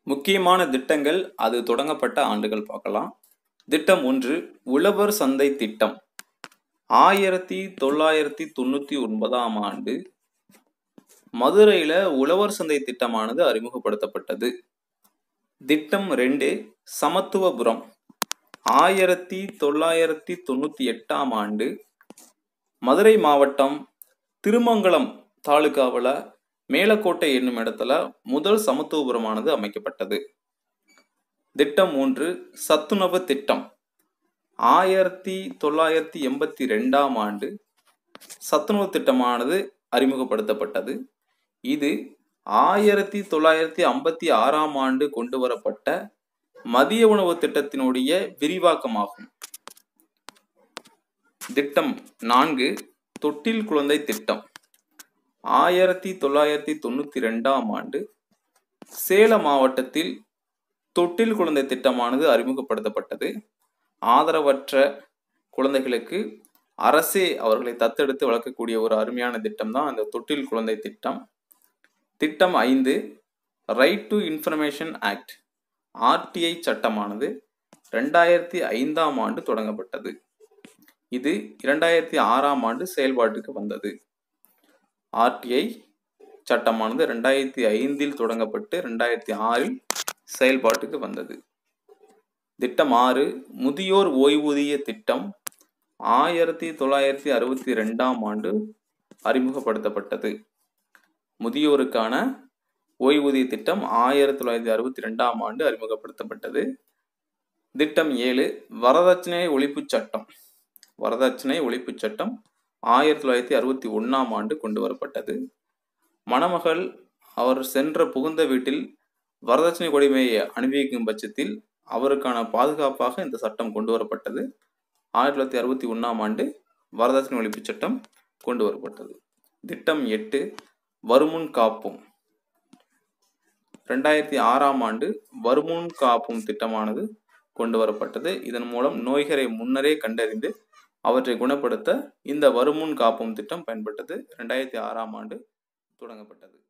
முக்கியமான திட்டங்கள் அது தொடங்கப்பட்ட ஆண்டுகள் பார்க்கலாம் திட்டம் ஒன்று உழவர் சந்தை திட்டம் ஆயிரத்தி தொள்ளாயிரத்தி தொண்ணூற்றி ஒன்பதாம் ஆண்டு மதுரையில் உழவர் சந்தை திட்டமானது அறிமுகப்படுத்தப்பட்டது திட்டம் ரெண்டு சமத்துவபுரம் ஆயிரத்தி தொள்ளாயிரத்தி தொண்ணூற்றி எட்டாம் ஆண்டு மதுரை மாவட்டம் திருமங்கலம் தாலுகாவில் மேலக்கோட்டை என்னும் இடத்துல முதல் சமத்துவபுரமானது அமைக்கப்பட்டது திட்டம் மூன்று சத்துணவு திட்டம் ஆயிரத்தி தொள்ளாயிரத்தி எண்பத்தி ரெண்டாம் ஆண்டு சத்துணவு திட்டமானது அறிமுகப்படுத்தப்பட்டது இது ஆயிரத்தி தொள்ளாயிரத்தி ஐம்பத்தி ஆறாம் ஆண்டு கொண்டு வரப்பட்ட மதிய உணவு திட்டத்தினுடைய விரிவாக்கமாகும் திட்டம் நான்கு தொட்டில் குழந்தை திட்டம் ஆயிரத்தி தொள்ளாயிரத்தி தொண்ணூற்றி ரெண்டாம் ஆண்டு சேலம் மாவட்டத்தில் தொட்டில் குழந்தை திட்டமானது அறிமுகப்படுத்தப்பட்டது ஆதரவற்ற குழந்தைகளுக்கு அரசே அவர்களை தத்தெடுத்து வளர்க்கக்கூடிய ஒரு அருமையான திட்டம் தான் அந்த தொட்டில் குழந்தை திட்டம் திட்டம் ஐந்து right to information act RTI சட்டமானது ரெண்டாயிரத்தி ஐந்தாம் ஆண்டு தொடங்கப்பட்டது இது இரண்டாயிரத்தி ஆறாம் ஆண்டு செயல்பாட்டுக்கு வந்தது ஆர்டிஐ சட்டமானது ரெண்டாயிரத்தி ஐந்தில் தொடங்கப்பட்டு ரெண்டாயிரத்தி ஆறில் செயல்பாட்டுக்கு வந்தது திட்டம் ஆறு முதியோர் ஓய்வூதிய திட்டம் ஆயிரத்தி தொள்ளாயிரத்தி அறுபத்தி ரெண்டாம் ஆண்டு அறிமுகப்படுத்தப்பட்டது முதியோருக்கான ஓய்வூதிய திட்டம் ஆயிரத்தி தொள்ளாயிரத்தி அறுபத்தி ரெண்டாம் ஆண்டு அறிமுகப்படுத்தப்பட்டது திட்டம் ஏழு வரதட்சணை ஒழிப்பு சட்டம் வரதட்சணை ஒழிப்பு சட்டம் ஆயிரத்தி தொள்ளாயிரத்தி அறுபத்தி ஒன்றாம் ஆண்டு கொண்டு வரப்பட்டது மணமகள் அவர் சென்ற புகுந்த வீட்டில் வரதட்சணை கொடுமையை அனுபவிக்கும் பட்சத்தில் அவருக்கான பாதுகாப்பாக இந்த சட்டம் கொண்டு வரப்பட்டது ஆயிரத்தி தொள்ளாயிரத்தி அறுபத்தி ஒன்றாம் ஆண்டு வரதட்சணை ஒழிப்பு சட்டம் கொண்டு வரப்பட்டது திட்டம் எட்டு வருமுன் காப்போம் ரெண்டாயிரத்தி ஆறாம் ஆண்டு வருமுன் காப்பும் திட்டமானது கொண்டு வரப்பட்டது இதன் மூலம் நோய்களை முன்னரே கண்டறிந்து அவற்றை குணப்படுத்த இந்த வருமுன் காப்பும் திட்டம் பயன்பட்டது ரெண்டாயிரத்தி ஆறாம் ஆண்டு தொடங்கப்பட்டது